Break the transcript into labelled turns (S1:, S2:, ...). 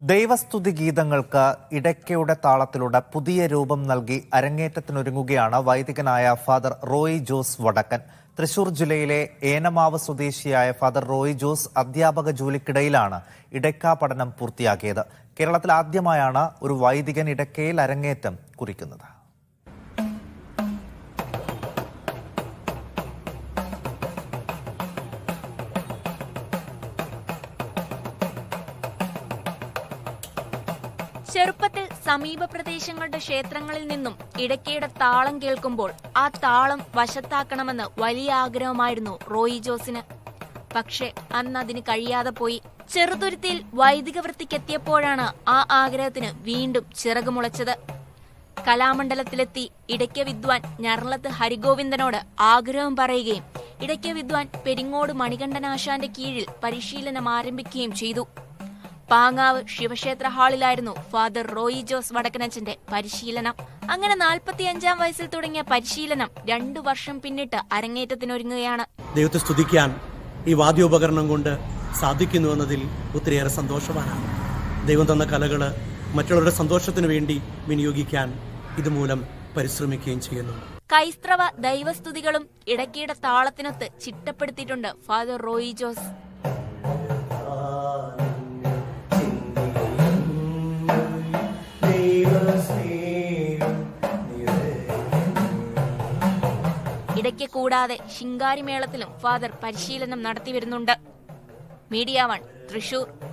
S1: ദൈവസ്തുതി ഗീതങ്ങൾക്ക് ഇടയ്ക്കയുടെ താളത്തിലൂടെ പുതിയ രൂപം നൽകി അരങ്ങേറ്റത്തിനൊരുങ്ങുകയാണ് വൈദികനായ ഫാദർ റോയ് ജോസ് വടക്കൻ തൃശൂർ ജില്ലയിലെ ഏനമാവ് സ്വദേശിയായ ഫാദർ റോയ് ജോസ് അധ്യാപക ജോലിക്കിടയിലാണ് ഇടയ്ക്ക പഠനം പൂർത്തിയാക്കിയത് കേരളത്തിൽ ആദ്യമായാണ് ഒരു വൈദികൻ ഇടയ്ക്കയിൽ അരങ്ങേറ്റം കുറിക്കുന്നത്
S2: ചെറുപ്പത്തിൽ സമീപ പ്രദേശങ്ങളുടെ ക്ഷേത്രങ്ങളിൽ നിന്നും ഇടയ്ക്കയുടെ താളം കേൾക്കുമ്പോൾ ആ താളം വശത്താക്കണമെന്ന് വലിയ ആഗ്രഹമായിരുന്നു റോയി ജോസിന് പക്ഷെ അന്ന് അതിന് കഴിയാതെ പോയി ചെറുതുരുത്തിയിൽ വൈദിക വൃത്തിക്കെത്തിയപ്പോഴാണ് ആ ആഗ്രഹത്തിന് വീണ്ടും ചിറകുമുളച്ചത് കലാമണ്ഡലത്തിലെത്തി ഇടയ്ക്ക വിദ്വാൻ ഞറളത്ത് ഹരിഗോവിന്ദനോട് ആഗ്രഹം പറയുകയും ഇടയ്ക്ക വിദ്വാൻ പെരിങ്ങോട് മണികണ്ഠനാശാന്റെ കീഴിൽ പരിശീലനം ആരംഭിക്കുകയും ചെയ്തു പാങ്ങാവ് ശിവക്ഷേത്ര ഹാളിലായിരുന്നു ഫാദർ റോയി ജോസ് വടക്കനച്ചന്റെ പരിശീലനം അങ്ങനെ നാൽപ്പത്തിയഞ്ചാം വയസ്സിൽ തുടങ്ങിയ പരിശീലനം രണ്ടു വർഷം പിന്നിട്ട് അരങ്ങേറ്റത്തിനൊരുങ്ങുകയാണ്
S3: ദൈവത്തെ സ്തുതിക്കാൻ ഈ വാദ്യോപകരണം കൊണ്ട് സാധിക്കുന്നു എന്നതിൽ ഒത്തിരിയേറെ സന്തോഷവാനാണ് ദൈവം തന്ന കലകള് മറ്റുള്ളവരുടെ സന്തോഷത്തിന് വേണ്ടി വിനിയോഗിക്കാൻ ഇതുമൂലം പരിശ്രമിക്കുകയും ചെയ്യുന്നു
S2: ക്രൈസ്തവ ദൈവസ്തുതികളും ഇടയ്ക്കിടെ താളത്തിനൊത്ത് ചിട്ടപ്പെടുത്തിയിട്ടുണ്ട് ഫാദർ റോയി ജോസ് ഇടയ്ക്ക് കൂടാതെ ശിങ്കാരിമേളത്തിലും ഫാദർ പരിശീലനം നടത്തിവരുന്നുണ്ട് മീഡിയ വൺ തൃശൂർ